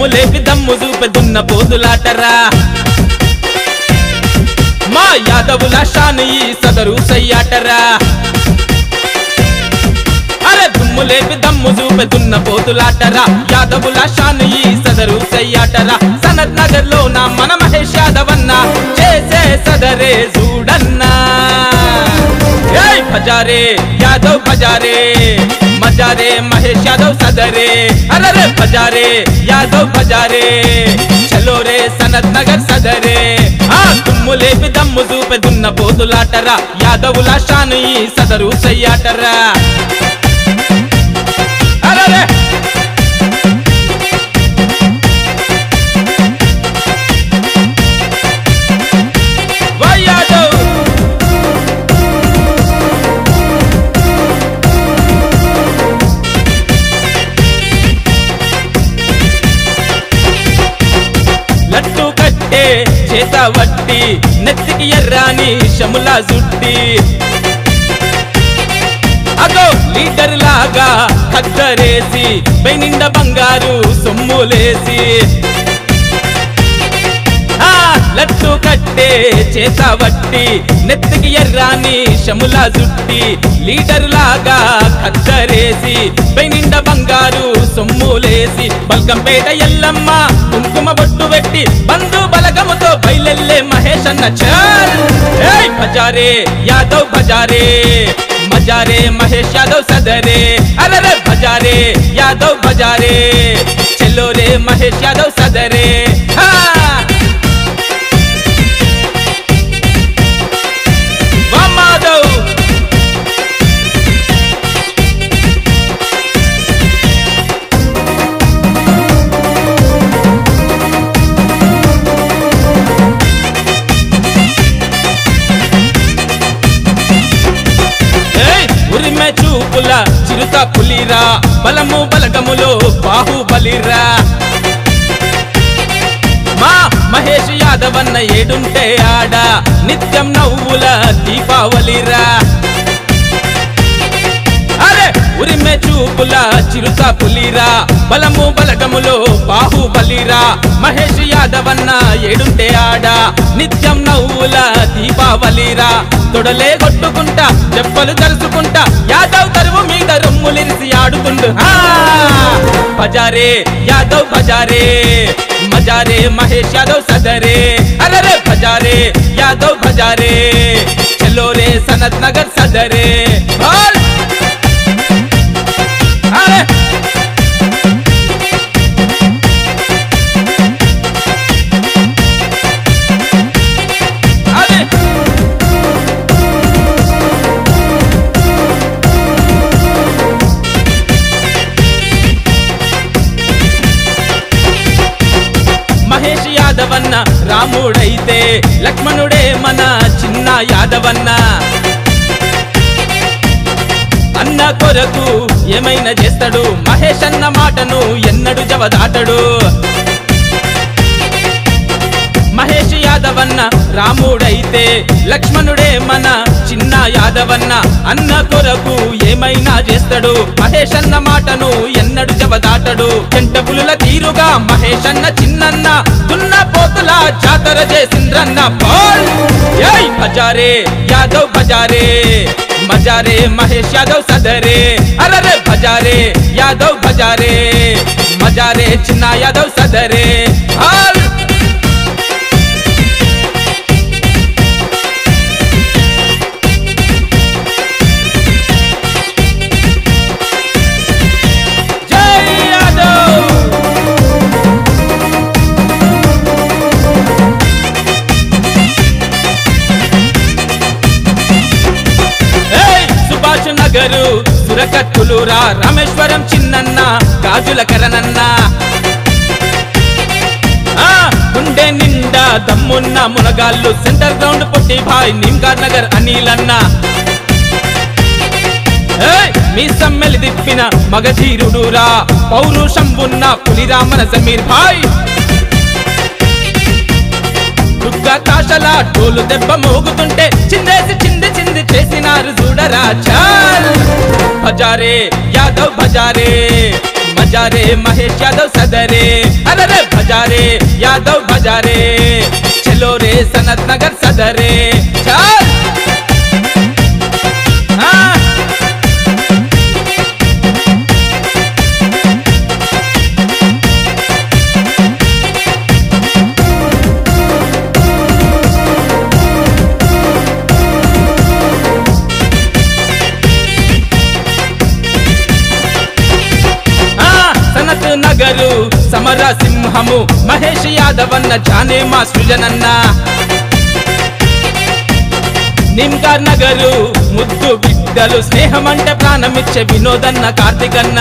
లేపి దమ్ము చూపెదున్న పోదులాటరా మా యాదవుల షాను ఈ సదరు సయ్యాటరా అరే దుమ్ము లేపి దమ్ము చూపెదున్న పోతులాటరా యాదవుల షాను ఈ సదరు సయ్యాటరా సనత్ నగర్ లో నా మన మహేష్ యాదవన్న చేసే సదరే చూడన్నా ఏయ్ బజారే యాదవ్ బజారే మజారే మహేష్ యాదవ్ సదరే అరే బజారే యాదవ్ బజారే చలో రే సనత్ నగర్ సదరే ఆ దుమ్ము లేపి దమ్ము చూపెదున్న పోతులాటరా యాదవుల షాను ఈ సదరు సయ్యాటరా అరే వై యాదవ్ లట్టు కట్టే చేత వట్టి నెత్తికి ఎర్రాని శముల జుట్టి అగో లీటర్ లాగా కద్దరేసి పెనిండ బంగారు సొమ్ములేసి ఆ లట్టు కట్టే చేత వట్టి నెత్తికి ఎర్రాని శముల జుట్టి లీటర్ లాగా కద్దరేసి పెనిండ బంగారు సొమ్ములేసి బల్కంపేట ఎల్లమ్మ కుంకుమ బొట్టు పెట్టి బంధు బలగముతో బయలెల్లే మహేష్ అన్న చల్ ఏయ్ బజారే యాదవ్ బజారే మజారే మహేష్ యాదవ్ సదరే అరే బజారే యాదవ్ బజారే చెల్లో రే మహేష్ యాదవ్ సదరే హా మాధవ్ ఏయ్, ఉరిమే చూపుల చిరుత పులిరా బలము బలగములో బాహుబలిరా మా మహేష్ యాదవ్ అన్న ఏడుంటే ఆడ నిత్యం నవ్వుల దీపావళిరా అరే ఉరిమే చూపుల చిరుత పులిరా బలము బలగములో బాహుబలిరా మహేష్ యాదవ్ అన్న ఏడుంటే ఆడ నిత్యం నవ్వుల దీపావళిరా తొడలే కొట్టుకుంటా చెప్పలు తరుచుకుంటా యాదవ్ తరువు మీద రొమ్ములిరిసి ఆడుతుండు ఆ! బజారే యాదవ్ బజారే మజారే మహేష్ యాదవ్ సదరే అరే బజారే యాదవ్ బజారే చలో రే సనత్ నగర్ సదరే బోల్ అరే అదే మహేష్ యాదవన్న రాముడైతే లక్ష్మణుడే మన చిన్న యాదవన్న అన్న కొరకు ఏమైనా చేస్తాడు మహేష్ అన్న మాటను ఎన్నడు జవదాటడు మహేష్ యాదవన్న రాముడైతే లక్ష్మణుడే మన చిన్న యాదవన్న అన్న కొరకు ఏమైనా చేస్తాడు మహేష్ అన్న మాటను ఎన్నడు జవదాటడు చెంట పులుల తీరుగా మహేష్ అన్న చిన్నన్న దున్న పోతుల జాతర చేసిండ్రన్న బాల్ ఏయ్ బజారే యాదవ్ బజారే మజారే మహేష్ యాదవ్ సదరే అరే బజారే యాదవ్ బజారే మజారే చిన్న యాదవ్ సదరే బాల్ జై యాదవ్ ఏయ్! సుభాష్ నగరు సురకత్తులూరా రామేశ్వరం చిన్నన్న గాజుల కరణన్న ఆ, గుండె నిండా దమ్మున్న మునగాళ్ళు సెంటర్ గ్రౌండ్ పొట్టి భాయ్ నిమ్గార్ నగర్ అనిలన్న ఏయ్! మీ సమ్మెలి తిప్పిన మగధీరుడురా పౌరుషంబున్న పులిరామన సమీర్ భాయ్ దుర్గా కాశల టోలు దెబ్బ మోగుతుంటే చిందేసి చింది చింది చేసినారు చూడరా చాల్ బజారే యాదవ్ బజారే మజారే మహేష్ యాదవ్ సదరే అరే బజారే యాదవ్ బజారే చలో రే సనత్ నగర్ సదరే చల్ ఆ ఆ, సనత్ నగరు సమర సింహము మహేష్ యాదవ్ అన్న జానే మా సృజనన్న నిమ్కార్ నగరు ముద్దు బిడ్డలు స్నేహమంటే ప్రాణమిచ్చే వినోదన్న కార్తికన్న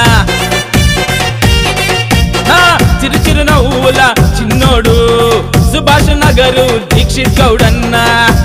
ఆ, చిరు చిరు నవ్వుల చిన్నోడు సుభాష్ నగరు దీక్షిత్ గౌడన్న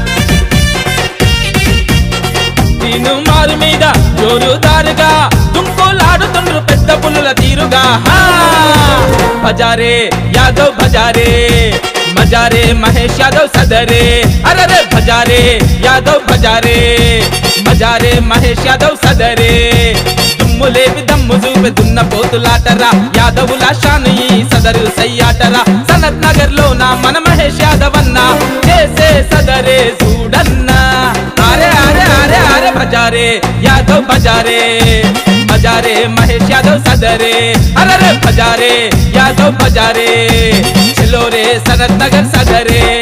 తీను మారు మీద జోరుదారుగా తుంకులాడుతుండ్రు పెద్ద పుల్లుల తీరుగా హా! బజారే యాదవ్ బజారే మజారే మహేష్ యాదవ్ సదరే అరరే బజారే యాదవ్ బజారే మజారే మహేష్ యాదవ్ సదరే దుమ్ములేవి దమ్ము చూపే దున్న పోతులాటరా యాదవుల షాను ఈ సదరు సయ్యాటరా సనత్ నగర్ లో నా మన మహేష్ యాదవ్ అన్న చేసే సదరే చూడన్నా అరే అరే అరే అరే బజారే యాదవ్ బజారే బజారే మహేష్ యాదవ్ సదరే అరే బజారే యాదవ్ బజారే చలో రే సనత్ నగర్ సదరే